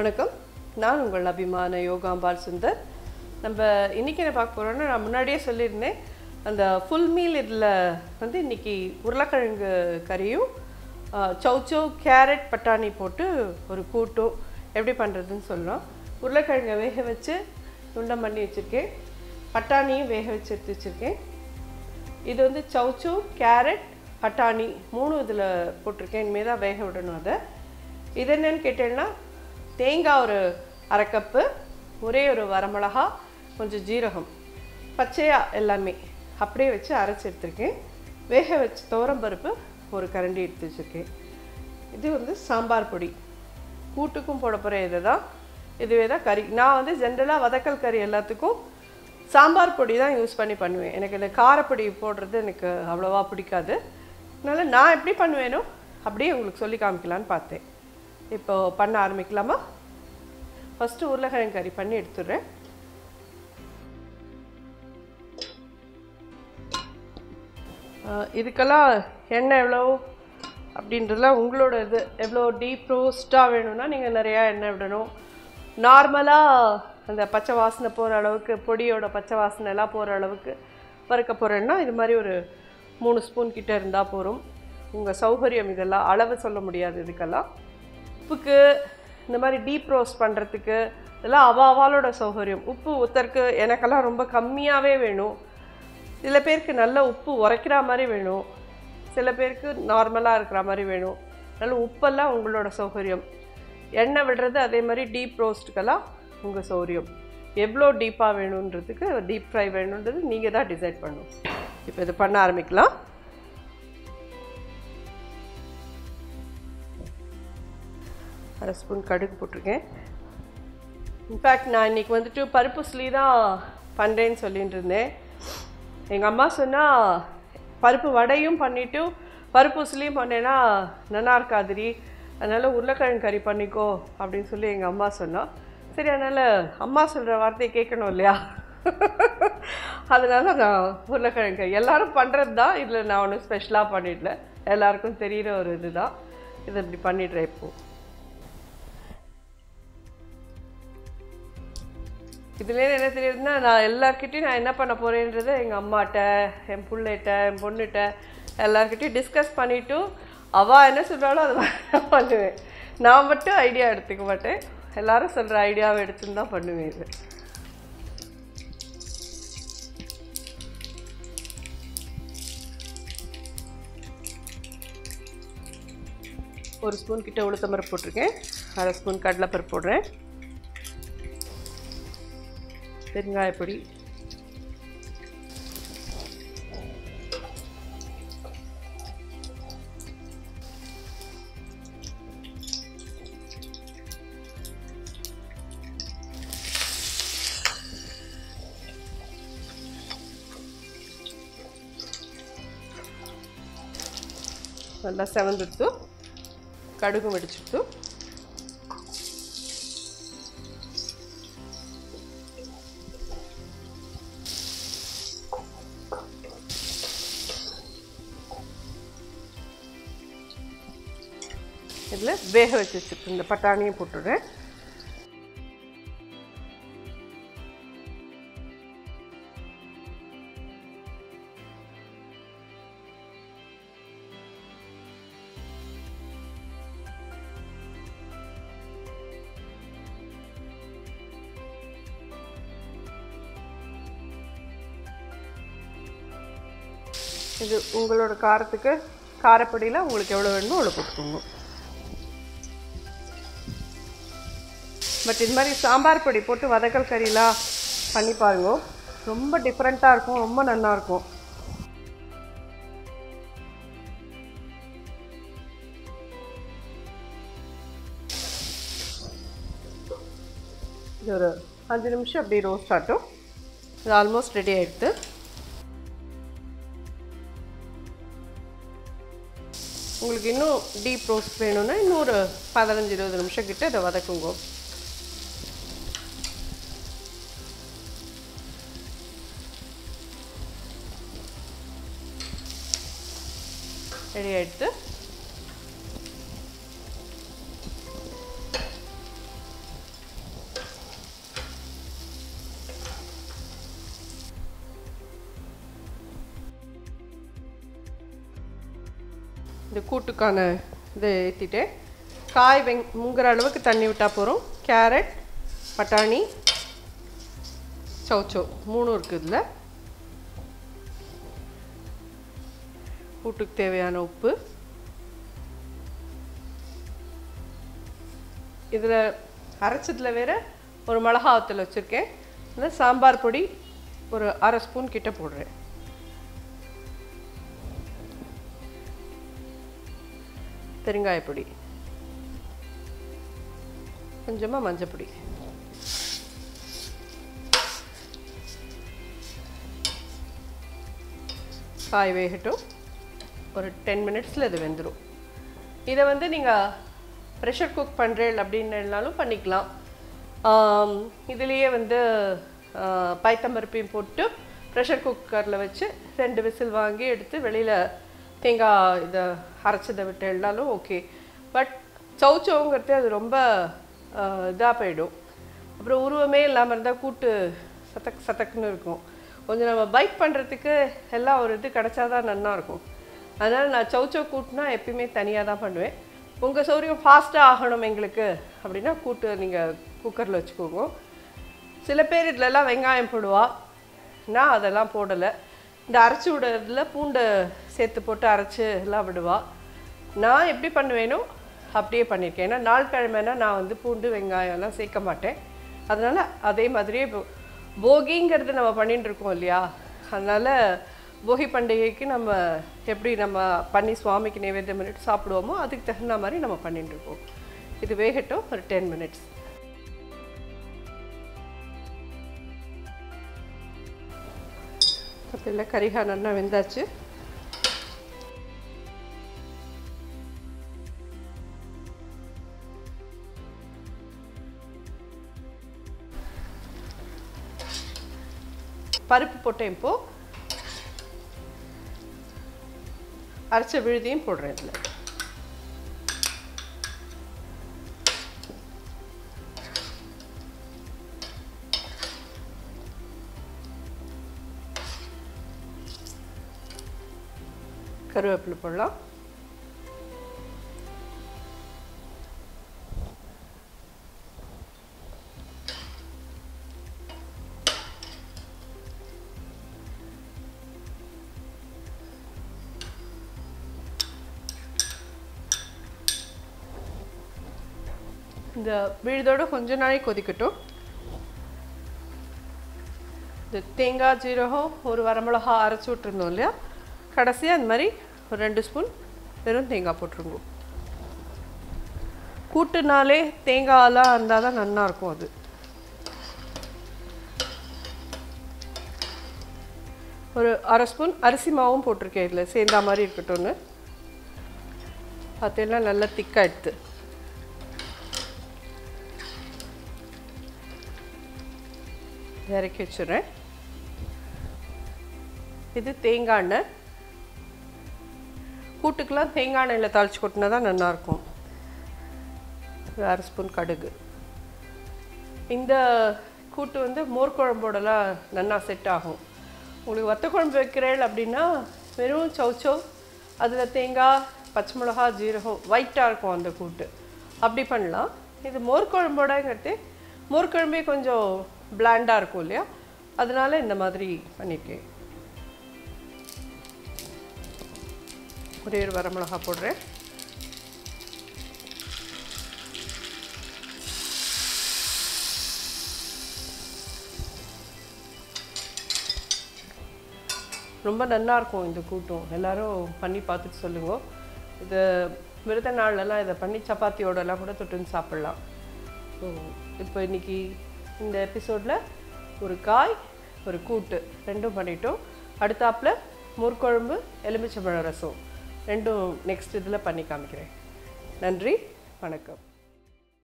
வணக்கம் நான் உங்கள் அபிமான யோகாம்பால் சுந்தர் நம்ம இன்றைக்கி என்ன பார்க்க போகிறோன்னா நான் முன்னாடியே சொல்லியிருந்தேன் அந்த ஃபுல் மீல் இதில் வந்து இன்றைக்கி உருளைக்கிழங்கு கறியும் ஆஹ், சௌச்சௌ கேரட் பட்டாணி போட்டு ஒரு கூட்டும் எப்படி பண்ணுறதுன்னு சொல்லலாம் உருளைக்கிழங்கை வேக வச்சு துண்டம் பண்ணி வச்சுருக்கேன் பட்டாணியும் வேக வச்சு எடுத்து வச்சுருக்கேன் இது வந்து சௌச்சௌ கேரட் பட்டாணி மூணு இதில் போட்டிருக்கேன் இனிமேல் தான் வேக விடணும் அதை இது என்னன்னு கேட்டேன்னா தேங்காய் ஒரு அரை கப்பு ஒரே ஒரு வரமிளகா கொஞ்சம் ஜீரகம் பச்சையாக எல்லாமே அப்படியே வச்சு அரைச்சி எடுத்திருக்கேன் வேக வச்சு துவரம்பருப்பு ஒரு கரண்டி எடுத்து வச்சுருக்கேன் இது வந்து சாம்பார் பொடி கூட்டுக்கும் போட போகிற இது தான் இதுவே தான் கறி நான் வந்து ஜென்ரலாக வதக்கல் கறி எல்லாத்துக்கும் சாம்பார் பொடி தான் யூஸ் பண்ணி பண்ணுவேன் எனக்கு இந்த காரப்பொடி போடுறது எனக்கு அவ்வளோவா பிடிக்காது அதனால் நான் எப்படி பண்ணுவேனோ அப்படியே உங்களுக்கு சொல்லி காமிக்கலான்னு பார்த்தேன் இப்போ பண்ண ஆரம்பிக்கலாமா ஃபஸ்ட்டு உருளைக்கிழங்கு கறி பண்ணி எடுத்துடுறேன் ஆஹ் இதுக்கெல்லாம் எண்ணெய் எவ்வளோ அப்படின்றதுலாம் உங்களோட இது எவ்வளோ டீப் ரோஸ்ட்டாக வேணும்னா நீங்கள் நிறையா எண்ணெய் விடணும் நார்மலாக அந்த பச்சை வாசனை போகிற அளவுக்கு பொடியோட பச்சை வாசனை எல்லாம் போகிற அளவுக்கு வறுக்க போகிறேன்னா இது மாதிரி ஒரு மூணு ஸ்பூன் கிட்ட இருந்தால் போதும் உங்கள் சௌகரியம் இதெல்லாம் அளவு சொல்ல முடியாது இதுக்கெல்லாம் உப்புக்கு இந்த மாதிரி டீப் ரோஸ்ட் பண்ணுறதுக்கு இதெல்லாம் அவ அவளோட சௌகரியம் உப்பு ஒருத்தருக்கு எனக்கெல்லாம் ரொம்ப கம்மியாகவே வேணும் சில பேருக்கு நல்ல உப்பு உரைக்கிற மாதிரி வேணும் சில பேருக்கு நார்மலாக இருக்கிற மாதிரி வேணும் நல்ல உப்பெல்லாம் உங்களோட சௌகரியம் எண்ணெய் விடுறது அதே மாதிரி டீப் ரோஸ்ட்டுக்கெல்லாம் உங்கள் சௌகரியம் எவ்வளோ டீப்பாக வேணுன்றதுக்கு டீப் ஃப்ரை வேணுன்றது நீங்கள் தான் டிசைட் பண்ணணும் இப்போ இது பண்ண ஆரம்பிக்கலாம் அரை ஸ்பூன் கடுகு போட்டிருக்கேன் இன்ஃபேக்ட் நான் இன்றைக்கி வந்துட்டு பருப்பு ஸ்லீ தான் பண்ணுறேன்னு சொல்லிட்டு இருந்தேன் எங்கள் அம்மா சொன்னால் பருப்பு வடையும் பண்ணிவிட்டு பருப்பு உசிலையும் பண்ணேன்னா நல்லா இருக்காதுரி அதனால் உருளைக்கிழங்கு கறி பண்ணிக்கோ அப்படின்னு சொல்லி எங்கள் அம்மா சொன்னா சரி அதனால் அம்மா சொல்கிற வார்த்தையை கேட்கணும் இல்லையா அதனால நான் உருளைக்கிழங்கு கறி எல்லாரும் பண்ணுறது தான் இதில் நான் ஒன்றும் ஸ்பெஷலாக பண்ணிடல எல்லாருக்கும் தெரிகிற ஒரு இதுதான் இதை இப்படி பண்ணிடுறேன் இப்போது இதுலேயே என்ன தெரியுதுன்னா நான் எல்லார்கிட்டையும் நான் என்ன பண்ண போகிறேன்றதை எங்கள் அம்மாட்ட என் பிள்ளைகிட்ட என் பொண்ணுகிட்ட எல்லார்கிட்டையும் டிஸ்கஸ் பண்ணிவிட்டு அவள் என்ன சொல்கிறாளோ அதை நான் பண்ணுவேன் நான் மட்டும் ஐடியா எடுத்துக்க மாட்டேன் எல்லாரும் சொல்கிற ஐடியாவை எடுத்துன்னு தான் பண்ணுவேன் இது ஒரு ஸ்பூன் கிட்ட உளுத்தம்பருப்பு போட்டிருக்கேன் அரை ஸ்பூன் கடலைப்பருப்பு போடுறேன் பெருங்காயப்பொடி நல்லா செவந்துடுத்து கடுகும் வெடிச்சிடுத்து இதில் வேக வச்சு வச்சுருக்கு இந்த பட்டாணியும் போட்டுடுறேன் இது உங்களோட காரத்துக்கு காரப்பொடியில் உங்களுக்கு எவ்வளோ வேணுமோ அவ்வளோ போட்டுக்கோங்க பட் இது மாதிரி சாம்பார் பொடி போட்டு வதக்கல் கறிலாம் பண்ணி பாருங்க ரொம்ப டிஃப்ரெண்ட்டாக இருக்கும் ரொம்ப நல்லா இருக்கும் இது ஒரு அஞ்சு நிமிஷம் அப்படி ரோஸ்ட் ஆட்டும் இது ஆல்மோஸ்ட் ரெடி ஆகிடுது உங்களுக்கு இன்னும் டீப் ரோஸ்ட் வேணும்னா இன்னும் ஒரு பதினஞ்சு இருபது நிமிஷம் கிட்ட இதை வதக்குங்க ரெடி ஆயிடுத்து இந்த கூட்டுக்கான இதை ஏற்றிட்டேன் காய் வெங் முங்குற அளவுக்கு தண்ணி விட்டால் போகிறோம் கேரட் பட்டாணி சௌச்சோ மூணும் இருக்குது இதில் கூட்டுக்கு தேவையான உப்பு இதில் அரைச்சதில் வேற ஒரு மிளகா வத்தல் வச்சுருக்கேன் இதில் சாம்பார் பொடி ஒரு அரை ஸ்பூன் கிட்ட போடுறேன் பெருங்காய பொடி கொஞ்சமாக மஞ்சப்பொடி காய் வேகட்டும் ஒரு டென் மினிட்ஸில் இது வெந்துடும் இதை வந்து நீங்கள் ப்ரெஷர் குக் பண்ணுறேன் அப்படின்னாலும் பண்ணிக்கலாம் ஆம், இதுலேயே வந்து ஆ, பயத்தம்பருப்பையும் போட்டு ப்ரெஷர் குக்கரில் வச்சு ரெண்டு விசில் வாங்கி எடுத்து வெளியில் தேங்காய் இதை அரைச்சதை விட்டு எல்லாலும் ஓகே பட் சௌச்சௌங்கிறது அது ரொம்ப இதாக போயிடும் அப்புறம் உருவமே இல்லாமல் இருந்தால் கூட்டு சத்தக் சத்தக்குன்னு இருக்கும் கொஞ்சம் நம்ம பைக் பண்ணுறதுக்கு எல்லாம் ஒரு இது கிடச்சாதான் நல்லா இருக்கும் அதனால் நான் சௌச்சௌ கூட்டுனா எப்பயுமே தனியாக தான் பண்ணுவேன் உங்கள் சௌரியம் ஃபாஸ்ட்டாக ஆகணும் எங்களுக்கு அப்படின்னா கூட்டு நீங்கள் குக்கரில் வச்சுக்கோங்க சில பேர் இதுலலாம் வெங்காயம் போடுவா நான் அதெல்லாம் போடலை இந்த அரைச்சி விடுறதுல பூண்டை சேர்த்து போட்டு அரைச்சி எல்லாம் விடுவா நான் எப்படி பண்ணுவேனோ அப்படியே பண்ணியிருக்கேன் ஏன்னா நாள் கிழமைனா நான் வந்து பூண்டு வெங்காயம் எல்லாம் சேர்க்க மாட்டேன் அதனால் அதே மாதிரியே இப்போ போகிங்கிறது நம்ம பண்ணிட்டு இருக்கோம் இல்லையா அதனால் போகி பண்டிகைக்கு நம்ம எப்படி நம்ம பண்ணி சுவாமிக்கு நைவேத்தியம் பண்ணிட்டு சாப்பிடுவோமோ அதுக்கு தகுந்த மாதிரி நம்ம பண்ணிட்டு இருக்கோம் இது வேகட்டும் ஒரு டென் மினிட்ஸ் அதில் கரிகா நல்லா வெந்தாச்சு பருப்பு போட்டேன் இப்போ அரைச்ச விழுதியும் போடுறேன் இதில் கருவேப்பிலை போடலாம் இந்த விழுதோட கொஞ்ச நாளைக்கு கொதிக்கட்டும் இந்த தேங்காய் ஜீரகம் ஒரு வரமிளகா அரைச்சி விட்டுருந்தோம் இல்லையா கடைசியாக அந்த மாதிரி ஒரு ரெண்டு ஸ்பூன் வெறும் தேங்காய் போட்டுருங்க கூட்டுனாலே தேங்காயெல்லாம் இருந்தால் தான் நல்லா இருக்கும் அது ஒரு அரை ஸ்பூன் அரிசி மாவும் போட்டிருக்கேன் இதில் சேர்ந்தா மாதிரி இருக்கட்டும்னு அதெல்லாம் நல்லா திக்காக எடுத்து இறக்கி வச்சுடுறேன் இது தேங்காய் எண்ணெய் கூட்டுக்கெலாம் தேங்காய் எண்ணெயில் தாளிச்சு கொட்டினா தான் நல்லாயிருக்கும் ஒரு அரை ஸ்பூன் கடுகு இந்த கூட்டு வந்து மோர் குழம்போடலாம் நல்லா செட் ஆகும் உங்களுக்கு வத்த குழம்பு வைக்கிறேன் அப்படின்னா வெறும் சௌச்சௌ அதில் தேங்காய் பச்சை மிளகா ஜீரகம் ஒயிட்டாக இருக்கும் அந்த கூட்டு அப்படி பண்ணலாம் இது மோர் குழம்போடங்கிறது மோர் குழம்பே கொஞ்சம் பிளாண்டாக இருக்கும் இல்லையா அதனால இந்த மாதிரி பண்ணியிருக்கேன் ஒரே ஒரு வரமிளகா போடுறேன் ரொம்ப நல்லா இருக்கும் இந்த கூட்டம் எல்லாரும் பண்ணி பார்த்துட்டு சொல்லுங்க இது விரத நாள்லலாம் இதை பண்ணி சப்பாத்தியோடலாம் கூட தொட்டுன்னு சாப்பிட்லாம் ஸோ இப்போ இன்னைக்கு இந்த எபிசோடில் ஒரு காய் ஒரு கூட்டு ரெண்டும் பண்ணிட்டோம் அடுத்தாப்புல முற்குழம்பு எலுமிச்சம்பழம் ரசம் ரெண்டும் நெக்ஸ்ட் இதில் பண்ணி காமிக்கிறேன் நன்றி வணக்கம்